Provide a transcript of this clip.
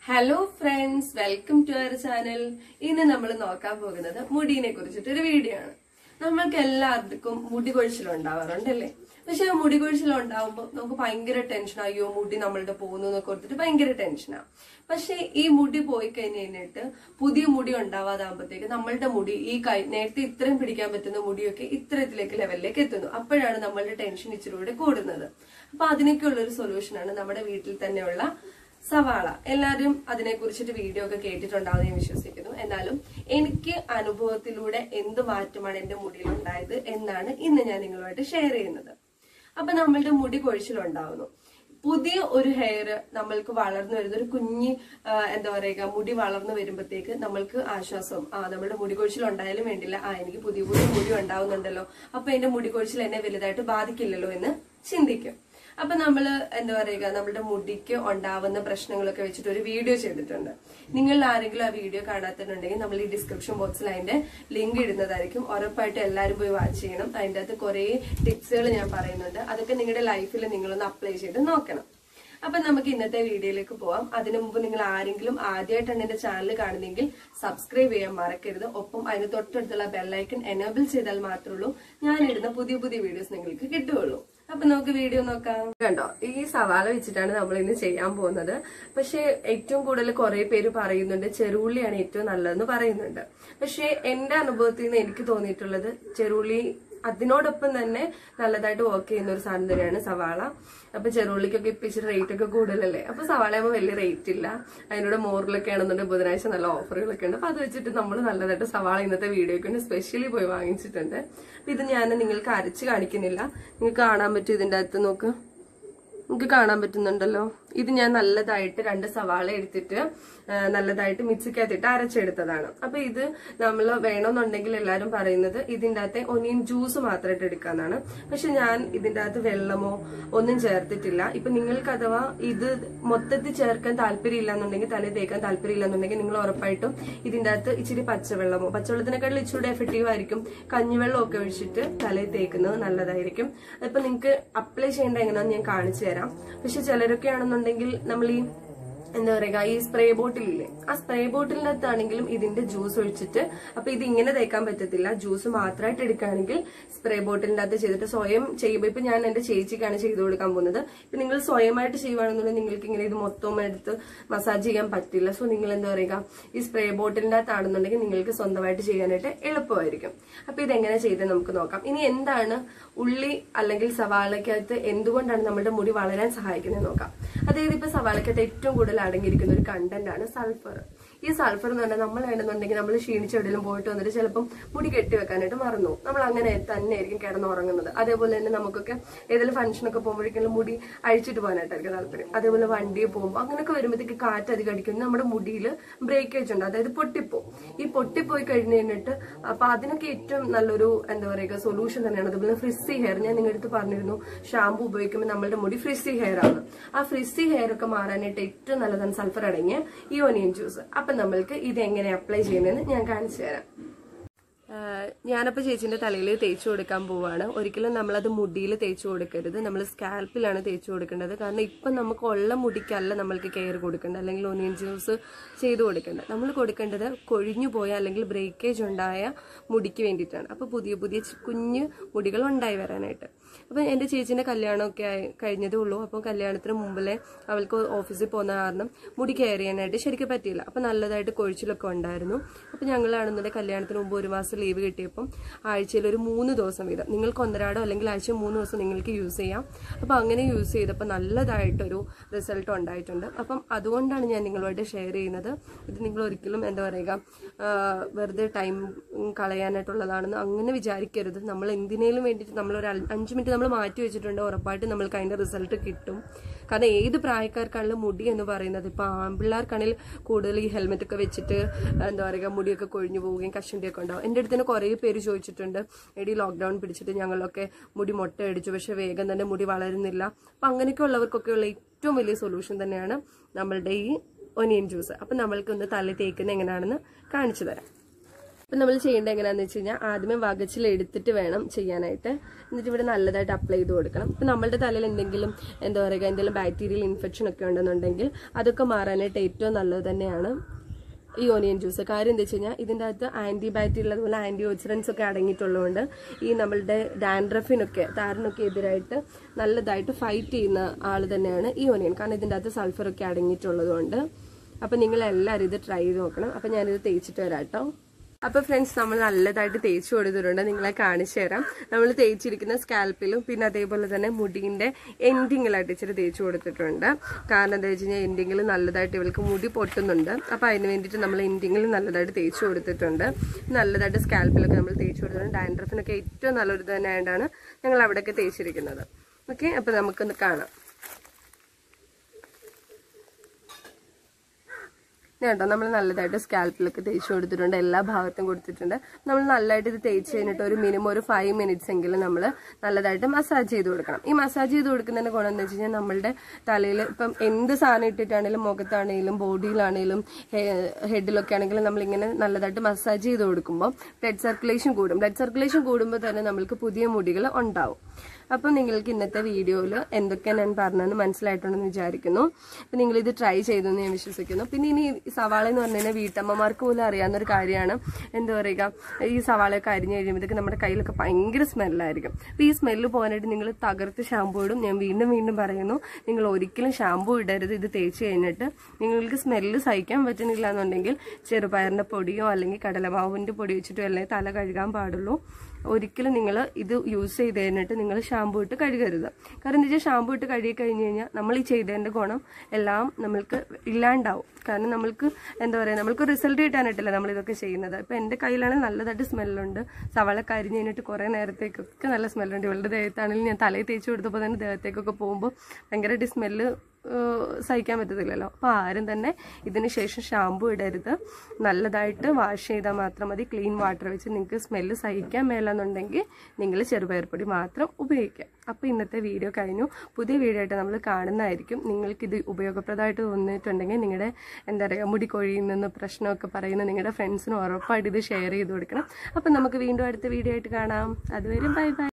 Hello friends welcome to our channel ഇന്ന് നമ്മൾ നോക്കാൻ പോകുന്നത് മുടിനെ കുറിച്ചിട്ടൊരു വീഡിയോ ആണ് നമ്മൾക്ക് എല്ലാവർക്കും മുടി കൊഴിച്ചിലുണ്ടാവാറുണ്ടല്ലേ പക്ഷെ ആ മുടി കൊഴിച്ചിലുണ്ടാവുമ്പോൾ നമുക്ക് ഭയങ്കര ടെൻഷൻ അയ്യോ മുടി നമ്മളുടെ പോകുന്നു എന്നൊക്കെ ഓർത്തിട്ട് ഭയങ്കര ടെൻഷനാണ് പക്ഷെ ഈ മുടി പോയി കഴിഞ്ഞ് കഴിഞ്ഞിട്ട് പുതിയ മുടി ഉണ്ടാവാതാകുമ്പോഴത്തേക്ക് നമ്മളുടെ മുടി ഈ കൈ നേരത്തെ ഇത്രയും പിടിക്കാൻ പറ്റുന്ന മുടിയൊക്കെ ഇത്തരത്തിലേക്ക് ലെവലിലേക്ക് എത്തുന്നു അപ്പോഴാണ് നമ്മളുടെ ടെൻഷൻ ഇച്ചിരി കൂടെ കൂടുന്നത് അപ്പൊ അതിനൊക്കെയുള്ള ഒരു സൊല്യൂഷനാണ് നമ്മുടെ വീട്ടിൽ തന്നെയുള്ള സവാള എല്ലാവരും അതിനെ കുറിച്ചിട്ട് വീഡിയോ ഒക്കെ കേട്ടിട്ടുണ്ടാവും ഞാൻ വിശ്വസിക്കുന്നു എന്നാലും എനിക്ക് അനുഭവത്തിലൂടെ എന്ത് മാറ്റമാണ് എന്റെ മുടിയിൽ ഉണ്ടായത് എന്നാണ് ഇന്ന് ഞാൻ നിങ്ങളുമായിട്ട് ഷെയർ ചെയ്യുന്നത് അപ്പൊ നമ്മളുടെ മുടി കൊഴിച്ചിലുണ്ടാവുന്നു പുതിയ ഒരു ഹെയർ നമ്മൾക്ക് വളർന്നു വരുന്ന ഒരു കുഞ്ഞ് ആ, എന്താ പറയുക മുടി വളർന്നു വരുമ്പോഴത്തേക്ക് നമ്മൾക്ക് ആശ്വാസം ആ നമ്മുടെ മുടി കൊഴിച്ചിൽ ഉണ്ടായാലും വേണ്ടില്ല ആ എനിക്ക് പുതിയ പുതിയ മുടി ഉണ്ടാവുന്നുണ്ടല്ലോ അപ്പൊ എന്റെ മുടി കൊഴിച്ചിൽ എന്നെ വലുതായിട്ട് ബാധിക്കില്ലല്ലോ എന്ന് ചിന്തിക്കും അപ്പൊ നമ്മള് എന്താ പറയുക നമ്മുടെ മുടിക്ക് ഉണ്ടാവുന്ന പ്രശ്നങ്ങളൊക്കെ വെച്ചിട്ട് ഒരു വീഡിയോ ചെയ്തിട്ടുണ്ട് നിങ്ങൾ ആരെങ്കിലും ആ വീഡിയോ കാണാത്തിട്ടുണ്ടെങ്കിൽ നമ്മൾ ഈ ഡിസ്ക്രിപ്ഷൻ ബോക്സിൽ അതിന്റെ ലിങ്ക് ഇടുന്നതായിരിക്കും ഉറപ്പായിട്ട് എല്ലാവരും പോയി വാച്ച് ചെയ്യണം അതിന്റെ അകത്ത് കുറെ ടിപ്സുകൾ ഞാൻ പറയുന്നുണ്ട് അതൊക്കെ നിങ്ങളുടെ ലൈഫിൽ നിങ്ങളൊന്ന് അപ്ലൈ ചെയ്ത് നോക്കണം അപ്പൊ നമുക്ക് ഇന്നത്തെ വീഡിയോയിലേക്ക് പോവാം അതിനു മുമ്പ് നിങ്ങൾ ആരെങ്കിലും ആദ്യമായിട്ടാണ് എന്റെ ചാനൽ കാണുന്നെങ്കിൽ സബ്സ്ക്രൈബ് ചെയ്യാൻ മറക്കരുത് ഒപ്പം അതിന് തൊട്ടടുത്തുള്ള ബെല്ലൈക്കൺ എനേബിൾ ചെയ്താൽ മാത്രമേ ഉള്ളൂ ഞാൻ ഇടുന്ന പുതിയ പുതിയ വീഡിയോസ് നിങ്ങൾക്ക് കിട്ടുകയുള്ളൂ അപ്പൊ നമുക്ക് വീഡിയോ നോക്കാം കണ്ടോ ഈ സവാള വെച്ചിട്ടാണ് നമ്മൾ ഇന്ന് ചെയ്യാൻ പോകുന്നത് പക്ഷെ ഏറ്റവും കൂടുതൽ കുറെ പേര് പറയുന്നുണ്ട് ചെറുള്ളിയാണ് ഏറ്റവും നല്ലതെന്ന് പറയുന്നുണ്ട് പക്ഷെ എന്റെ അനുഭവത്തിൽ നിന്ന് എനിക്ക് തോന്നിയിട്ടുള്ളത് ചെറുള്ളി അതിനോടൊപ്പം തന്നെ നല്ലതായിട്ട് വർക്ക് ചെയ്യുന്ന ഒരു സാധനം തന്നെയാണ് സവാള അപ്പൊ ചെറുള്ളിക്കൊക്കെ ഇപ്പൊ ഇച്ചിരി റേറ്റ് ഒക്കെ കൂടുതലല്ലേ അപ്പൊ സവാളയാകുമ്പോൾ വലിയ റേറ്റ് ഇല്ല അതിനോട് മോറിലൊക്കെ ആണെന്നുണ്ടെങ്കിൽ ബുധനാഴ്ച നല്ല ഓഫറുകളൊക്കെ ഉണ്ട് അപ്പൊ അത് വെച്ചിട്ട് നമ്മൾ നല്ലതായിട്ട് സവാള ഇന്നത്തെ വീഡിയോയ്ക്ക് വേണ്ടി സ്പെഷ്യലി പോയി വാങ്ങിച്ചിട്ടുണ്ട് അപ്പൊ ഇത് ഞാൻ നിങ്ങൾക്ക് അരച്ച് കാണിക്കുന്നില്ല നിങ്ങൾക്ക് കാണാൻ പറ്റും ഇതിന്റെ അകത്ത് നോക്ക് നിങ്ങൾക്ക് കാണാൻ പറ്റുന്നുണ്ടല്ലോ ഇത് ഞാൻ നല്ലതായിട്ട് രണ്ട് സവാള എടുത്തിട്ട് ആ, നല്ലതായിട്ട് മിക്സിക്കകത്തിട്ട് അരച്ചെടുത്തതാണ് അപ്പൊ ഇത് നമ്മൾ വേണമെന്നുണ്ടെങ്കിൽ എല്ലാവരും പറയുന്നത് ഇതിന്റെ അകത്തെ ഒനിയൻ ജ്യൂസ് മാത്രമായിട്ട് എടുക്കാന്നാണ് പക്ഷെ ഞാൻ ഇതിന്റെ അകത്ത് വെള്ളമോ ഒന്നും ചേർത്തിട്ടില്ല ഇപ്പൊ നിങ്ങൾക്ക് അഥവാ ഇത് മൊത്തത്തിൽ ചേർക്കാൻ താല്പര്യമില്ല എന്നുണ്ടെങ്കിൽ തലേ തേക്കാൻ താല്പര്യമില്ല എന്നുണ്ടെങ്കിൽ നിങ്ങൾ ഉറപ്പായിട്ടും ഇതിന്റെ അകത്ത് ഇച്ചിരി പച്ചവെള്ളമോ പച്ചവെള്ളത്തിനെക്കാട്ടിൽ ഇച്ചിരി എഫക്റ്റീവ് ആയിരിക്കും കഞ്ഞിവെള്ളം ഒക്കെ ഒഴിച്ചിട്ട് തലയിൽ തേക്കുന്നത് നല്ലതായിരിക്കും ഇപ്പൊ നിങ്ങൾക്ക് അപ്ലൈ ചെയ്യേണ്ട എങ്ങനെയാന്ന് ഞാൻ കാണിച്ചു തരാം പക്ഷെ ചിലരൊക്കെ ആണെന്നുണ്ടെങ്കിൽ നമ്മൾ ഈ എന്താ പറയുക ഈ സ്പ്രേ ബോട്ടിലില്ലേ ആ സ്പ്രേ ബോട്ടിലിനകത്താണെങ്കിലും ഇതിന്റെ ജ്യൂസ് ഒഴിച്ചിട്ട് അപ്പൊ ഇത് ഇങ്ങനെ തേക്കാൻ പറ്റത്തില്ല ജ്യൂസ് മാത്രമായിട്ട് എടുക്കുകയാണെങ്കിൽ സ്പ്രേ ബോട്ടിലിന്റെ അകത്ത് ചെയ്തിട്ട് സ്വയം ചെയ്യുമ്പോൾ ഇപ്പൊ ഞാൻ എന്റെ ചേച്ചിക്കാണ് ചെയ്തു കൊടുക്കാൻ പോകുന്നത് ഇപ്പൊ നിങ്ങൾ സ്വയമായിട്ട് ചെയ്യുവാണെന്നുണ്ടെങ്കിൽ നിങ്ങൾക്ക് ഇങ്ങനെ ഇത് മൊത്തം എടുത്ത് മസാജ് ചെയ്യാൻ പറ്റില്ല സോ നിങ്ങൾ എന്താ പറയുക ഈ സ്പ്രേ ബോട്ടിലിന്റെ അകത്താണെന്നുണ്ടെങ്കിൽ നിങ്ങൾക്ക് സ്വന്തമായിട്ട് ചെയ്യാനായിട്ട് എളുപ്പമായിരിക്കും അപ്പൊ ഇതെങ്ങനെ ചെയ്ത് നമുക്ക് നോക്കാം ഇനി എന്താണ് ഉള്ളി അല്ലെങ്കിൽ സവാളക്കകത്ത് എന്തുകൊണ്ടാണ് നമ്മുടെ മുടി വളരാൻ സഹായിക്കുന്നത് നോക്കാം അതായത് ഇപ്പൊ സവാളക്കകത്ത് ഏറ്റവും കൂടുതൽ അടങ്ങിയിരിക്കുന്ന ഒരു കണ്ടന്റ് ആണ് സൾഫർ ഈ സൾഫർ എന്ന് പറഞ്ഞാൽ നമ്മൾ വേണമെന്നുണ്ടെങ്കിൽ നമ്മൾ ക്ഷീണിച്ച് എവിടെയും പോയിട്ട് വന്നിട്ട് ചിലപ്പം മുടി കെട്ടി വെക്കാനായിട്ട് മറന്നു പോകും. നമ്മൾ അങ്ങനെ തന്നെ ആയിരിക്കും കിടന്നുറങ്ങുന്നത് അതേപോലെ തന്നെ നമുക്കൊക്കെ ഏതെങ്കിലും ഫംഗ്ഷനൊക്കെ പോകുമ്പോഴേക്കും മുടി അഴിച്ചിട്ട് പോകാനായിട്ടായിരിക്കും താല്പര്യം അതേപോലെ വണ്ടിയിൽ പോകുമ്പോൾ അങ്ങനെയൊക്കെ വരുമ്പോഴത്തേക്ക് കാറ്റ് അധികം അടിക്കുന്നത് നമ്മുടെ മുടിയിൽ ബ്രേക്കേജ് ഉണ്ട് അതായത് പൊട്ടിപ്പോവും ഈ പൊട്ടിപ്പോയി കഴിഞ്ഞ് കഴിഞ്ഞിട്ട് അപ്പൊ അതിനൊക്കെ ഏറ്റവും നല്ലൊരു എന്താ പറയുക സൊല്യൂഷൻ തന്നെയാണ് അതുപോലെ ഫ്രിസി ഹെയർ ഞാൻ നിങ്ങളുടെ അടുത്ത് പറഞ്ഞിരുന്നു ഷാമ്പു ഉപയോഗിക്കുമ്പോൾ നമ്മളുടെ മുടി ഫ്രിസി ഹെയർ ആണ് ആ ഫ്രിസി ഹെയർ ഒക്കെ മാറാനായിട്ട് ഏറ്റവും നല്ലതാണ് സൾഫർ അടങ്ങിയ ഈ ഓനിയൻ ജ്യൂസ് അപ്പൊ നമ്മൾക്ക് ഇത് എങ്ങനെ അപ്ലൈ ചെയ്യുന്നതെന്ന് ഞാൻ കാണിച്ചു തരാം ഞാനപ്പോൾ ചേച്ചിന്റെ തലയിൽ തേച്ച് കൊടുക്കാൻ പോവാണ് ഒരിക്കലും നമ്മളത് മുടിയിൽ തേച്ച് കൊടുക്കരുത് നമ്മൾ സ്കാൽപ്പിലാണ് തേച്ച് കൊടുക്കേണ്ടത് കാരണം ഇപ്പം നമുക്ക് ഉള്ള മുടിക്കല്ല നമ്മൾക്ക് കെയർ കൊടുക്കേണ്ടത് അല്ലെങ്കിൽ ഒനിയൻ ജ്യൂസ് ചെയ്ത് കൊടുക്കേണ്ടത് നമ്മൾ കൊടുക്കേണ്ടത് കൊഴിഞ്ഞു പോയ അല്ലെങ്കിൽ ബ്രേക്കേജ് ഉണ്ടായ മുടിക്ക് വേണ്ടിയിട്ടാണ് അപ്പോൾ പുതിയ പുതിയ ചി- കുഞ്ഞു മുടികൾ ഉണ്ടായി വരാനായിട്ട് അപ്പം എൻ്റെ ചേച്ചീൻ്റെ കല്യാണമൊക്കെ ആയി കഴിഞ്ഞതേ ഉള്ളൂ അപ്പോൾ കല്യാണത്തിന് മുമ്പിലെ അവൾക്ക് ഓഫീസിൽ പോകുന്ന കാരണം മുടി കെയർ ചെയ്യാനായിട്ട് ശരിക്കും പറ്റിയില്ല അപ്പം നല്ലതായിട്ട് കൊഴിച്ചിലൊക്കെ ഉണ്ടായിരുന്നു അപ്പം ഞങ്ങളാണെന്നുണ്ടെങ്കിൽ കല്യാണത്തിന് മുമ്പ് ഒരു മാസം ലീവ് കിട്ടിയപ്പം ആഴ്ചയിൽ ഒരു മൂന്ന് ദിവസം വീതം നിങ്ങൾക്ക് ഒന്നരാടോ അല്ലെങ്കിൽ ആഴ്ച മൂന്ന് ദിവസം നിങ്ങൾക്ക് യൂസ് ചെയ്യാം അപ്പം അങ്ങനെ യൂസ് ചെയ്തപ്പോൾ നല്ലതായിട്ടൊരു റിസൾട്ട് ഉണ്ടായിട്ടുണ്ട് അപ്പം അതുകൊണ്ടാണ് ഞാൻ നിങ്ങളുമായിട്ട് ഷെയർ ചെയ്യുന്നത് ഇത് നിങ്ങൾ ഒരിക്കലും എന്താ പറയുക ആ, വെറുതെ ടൈം കളയാനായിട്ടുള്ളതാണെന്ന് അങ്ങനെ വിചാരിക്കരുത് നമ്മൾ എന്തിനേലും വേണ്ടിയിട്ട് നമ്മൾ ഒരു അൽ- അഞ്ച് മിനിറ്റ് നമ്മൾ മാറ്റി വെച്ചിട്ടുണ്ട് ഉറപ്പായിട്ട് നമ്മൾക്ക് അതിന്റെ റിസൾട്ട് കിട്ടും കാരണം ഏത് പ്രായക്കാർക്കാണെങ്കിലും മുടി എന്ന് പറയുന്നത് ഇപ്പൊ ആൺപിള്ളേർക്കാണെങ്കിൽ കൂടുതൽ ഈ ഹെൽമെറ്റ് ഒക്കെ വെച്ചിട്ട് എന്താ പറയുക മുടിയൊക്കെ കൊഴിഞ്ഞു പോവുകയും കഷണ്ടിയൊക്കെ ഉണ്ടാവും എൻ്റെ അടുത്ത് തന്നെ കുറേ പേര് ചോദിച്ചിട്ടുണ്ട് എടി ലോക്ക്ഡൌൺ പിടിച്ചിട്ട് ഞങ്ങളൊക്കെ മുടി മുട്ട അടിച്ചു പക്ഷെ വേഗം തന്നെ മുടി വളരുന്നില്ല അപ്പൊ അങ്ങനെയൊക്കെ ഉള്ളവർക്കൊക്കെ ഉള്ള ഏറ്റവും വലിയ സൊല്യൂഷൻ തന്നെയാണ് നമ്മളുടെ ഈ ഒനിയൻ ജ്യൂസ് അപ്പൊ നമ്മൾക്ക് ഒന്ന് തല തേക്കുന്ന എങ്ങനെയാണെന്ന് കാണിച്ചു തരാം അപ്പം നമ്മൾ ചെയ്യേണ്ടത് എങ്ങനെയാണെന്ന് വെച്ച് കഴിഞ്ഞാൽ ആദ്യമേ വകച്ചിൽ എടുത്തിട്ട് വേണം ചെയ്യാനായിട്ട് എന്നിട്ട് ഇവിടെ നല്ലതായിട്ട് അപ്ലൈ ചെയ്ത് കൊടുക്കണം ഇപ്പം നമ്മളുടെ തലയിൽ എന്തെങ്കിലും എന്താ പറയുക എന്തെങ്കിലും ബാക്ടീരിയൽ ഇൻഫെക്ഷൻ ഒക്കെ ഉണ്ടെന്നുണ്ടെങ്കിൽ അതൊക്കെ മാറാനായിട്ട് ഏറ്റവും നല്ലത് തന്നെയാണ് ഈ ഓനിയൻ ജ്യൂസ് കാര്യം എന്താ വെച്ച് കഴിഞ്ഞാൽ ഇതിൻ്റെ അകത്ത് ആൻറ്റി ബാക്ടീരിയൽ അതുപോലെ ആൻറ്റി ഓക്സിഡൻസ് ഒക്കെ അടങ്ങിയിട്ടുള്ളതുകൊണ്ട് ഈ നമ്മളുടെ ഡാൻഡ്രഫിനൊക്കെ താരനൊക്കെ എതിരായിട്ട് നല്ലതായിട്ട് ഫൈറ്റ് ചെയ്യുന്ന ആൾ തന്നെയാണ് ഈ ഓനിയൻ കാരണം ഇതിൻ്റെ അകത്ത് സൾഫർ ഒക്കെ അടങ്ങിയിട്ടുള്ളതുകൊണ്ട് അപ്പം നിങ്ങൾ എല്ലാവരും ഇത് ട്രൈ ചെയ്ത് നോക്കണം അപ്പം ഞാനിത് തേച്ചിട്ട് വരാം കേട്ടോ അപ്പൊ ഫ്രണ്ട്സ് നമ്മൾ നല്ലതായിട്ട് തേച്ച് കൊടുത്തിട്ടുണ്ട് നിങ്ങളെ കാണിച്ചു തരാം നമ്മൾ തേച്ചിരിക്കുന്ന സ്കാൽപ്പിലും പിന്നെ അതേപോലെ തന്നെ മുടിന്റെ എൻഡിങ്ങിലായിട്ട് ഇച്ചിരി തേച്ച് കൊടുത്തിട്ടുണ്ട് കാരണം എന്താ വെച്ച് കഴിഞ്ഞാൽ എൻഡിങ്ങിൽ നല്ലതായിട്ട് ഇവൾക്ക് മുടി പൊട്ടുന്നുണ്ട് അപ്പൊ അതിന് വേണ്ടിയിട്ട് നമ്മൾ എൻഡിങ്ങിൽ നല്ലതായിട്ട് തേച്ച് കൊടുത്തിട്ടുണ്ട് നല്ലതായിട്ട് സ്കാൽപ്പിലൊക്കെ നമ്മൾ തേച്ച് കൊടുത്തിട്ടുണ്ട് ഡാൻഡ്രഫിനൊക്കെ ഏറ്റവും നല്ലൊരു തന്നെയായിട്ടാണ് ഞങ്ങൾ അവിടെയൊക്കെ തേച്ചിരിക്കുന്നത് ഓക്കെ അപ്പൊ നമുക്കൊന്ന് കാണാം കേട്ടോ നമ്മൾ നല്ലതായിട്ട് സ്കാൽപ്പിലൊക്കെ തേച്ച് കൊടുത്തിട്ടുണ്ട് എല്ലാ ഭാഗത്തും കൊടുത്തിട്ടുണ്ട് നമ്മൾ നല്ലതായിട്ട് ഇത് തേച്ച് കഴിഞ്ഞിട്ട് ഒരു മിനിമം ഒരു ഫൈവ് മിനിറ്റ്സ് എങ്കിലും നമ്മൾ നല്ലതായിട്ട് മസാജ് ചെയ്ത് കൊടുക്കണം ഈ മസാജ് ചെയ്ത് കൊടുക്കുന്നതിന്റെ ഗുണം എന്താ വെച്ച് കഴിഞ്ഞാൽ നമ്മളുടെ തലയിൽ ഇപ്പം എന്ത് സാധനം ഇട്ടിട്ടാണെങ്കിലും മുഖത്താണെങ്കിലും ബോഡിയിലാണെങ്കിലും ഹെഡിലൊക്കെ ആണെങ്കിലും നമ്മളിങ്ങനെ നല്ലതായിട്ട് മസാജ് ചെയ്ത് കൊടുക്കുമ്പോൾ ബ്ലഡ് സർക്കുലേഷൻ കൂടും ബ്ലഡ് സർക്കുലേഷൻ കൂടുമ്പോൾ തന്നെ നമ്മൾക്ക് പുതിയ മുടികൾ ഉണ്ടാവും അപ്പം നിങ്ങൾക്ക് ഇന്നത്തെ വീഡിയോയിൽ എന്തൊക്കെയാണ് ഞാൻ പറഞ്ഞതെന്ന് മനസ്സിലായിട്ടുണ്ടെന്ന് വിചാരിക്കുന്നു അപ്പം നിങ്ങൾ ഇത് ട്രൈ ചെയ്തെന്ന് ഞാൻ വിശ്വസിക്കുന്നു പിന്നെ ഇനി ഈ സവാള എന്ന് പറഞ്ഞു കഴിഞ്ഞാൽ വീട്ടമ്മമാർക്ക് പോലും അറിയാവുന്ന ഒരു കാര്യമാണ് എന്താ പറയുക ഈ സവാളയൊക്കെ അരിഞ്ഞു കഴിയുമ്പോഴത്തേക്ക് നമ്മുടെ കയ്യിലൊക്കെ ഭയങ്കര സ്മെല്ലായിരിക്കും അപ്പോൾ ഈ സ്മെല്ല് പോകാനായിട്ട് നിങ്ങൾ തകർത്ത് ഷാമ്പൂ ഇടും ഞാൻ വീണ്ടും വീണ്ടും പറയുന്നു നിങ്ങൾ ഒരിക്കലും ഷാമ്പൂ ഇടരുത് ഇത് തേച്ച് കഴിഞ്ഞിട്ട് നിങ്ങൾക്ക് സ്മെല്ല് സഹിക്കാൻ പറ്റുന്നില്ല എന്നുണ്ടെങ്കിൽ ചെറുപയറിൻ്റെ പൊടിയോ അല്ലെങ്കിൽ കടലമാവിൻ്റെ പൊടി വെച്ചിട്ടോ അല്ലെങ്കിൽ തല കഴുകാൻ പാടുള്ളൂ ഒരിക്കലും നിങ്ങൾ ഇത് യൂസ് ചെയ്ത് കഴിഞ്ഞിട്ട് നിങ്ങൾ ഷാമ്പൂ ഇട്ട് കഴുകരുത് കാരണം എന്താ വെച്ചാൽ ഷാമ്പൂ ഇട്ട് കഴുകി കഴിഞ്ഞ് കഴിഞ്ഞാൽ നമ്മൾ ഈ ചെയ്തതിൻ്റെ ഗുണം എല്ലാം നമ്മൾക്ക് ഇല്ലാണ്ടാവും കാരണം നമ്മൾക്ക് എന്താ പറയുക നമ്മൾക്ക് റിസൾട്ട് കിട്ടാനായിട്ടല്ല നമ്മൾ ഇതൊക്കെ ചെയ്യുന്നത് ഇപ്പം എൻ്റെ കയ്യിലാണെങ്കിൽ നല്ലതായിട്ട് സ്മെല്ലുണ്ട് സവാള കരിഞ്ഞ് കഴിഞ്ഞിട്ട് കുറേ നേരത്തേക്കൊക്കെ നല്ല സ്മെല്ലുണ്ട് ഇവളുടെ ദേഹത്താണെങ്കിലും ഞാൻ തലയിൽ തേച്ച് കൊടുത്തപ്പോൾ തന്നെ ദേഹത്തേക്കൊക്കെ പോകുമ്പോൾ ഭയങ്കരമായിട്ട് സ്മെല്ല് സഹിക്കാൻ പറ്റത്തില്ലല്ലോ അപ്പോൾ ആരും തന്നെ ഇതിന് ശേഷം ഷാമ്പു ഇടരുത് നല്ലതായിട്ട് വാഷ് ചെയ്താൽ മാത്രം മതി ക്ലീൻ വാട്ടർ വെച്ച് നിങ്ങൾക്ക് സ്മെല്ല് സഹിക്കാൻ മേലെന്നുണ്ടെങ്കിൽ നിങ്ങൾ ചെറുപയർപ്പൊടി മാത്രം ഉപയോഗിക്കുക അപ്പോൾ ഇന്നത്തെ വീഡിയോ കഴിഞ്ഞു പുതിയ വീഡിയോ ആയിട്ട് നമ്മൾ കാണുന്നതായിരിക്കും നിങ്ങൾക്കിത് ഉപയോഗപ്രദമായിട്ട് തോന്നിയിട്ടുണ്ടെങ്കിൽ നിങ്ങളുടെ എന്താ പറയുക മുടി കൊഴിയുന്നെന്ന് പ്രശ്നമൊക്കെ പറയുന്ന നിങ്ങളുടെ ഫ്രണ്ട്സിന് ഉറപ്പായിട്ട് ഇത് ഷെയർ ചെയ്ത് കൊടുക്കണം അപ്പം നമുക്ക് വീണ്ടും അടുത്ത വീഡിയോ ആയിട്ട് കാണാം അതുവരെ ബൈ ബൈ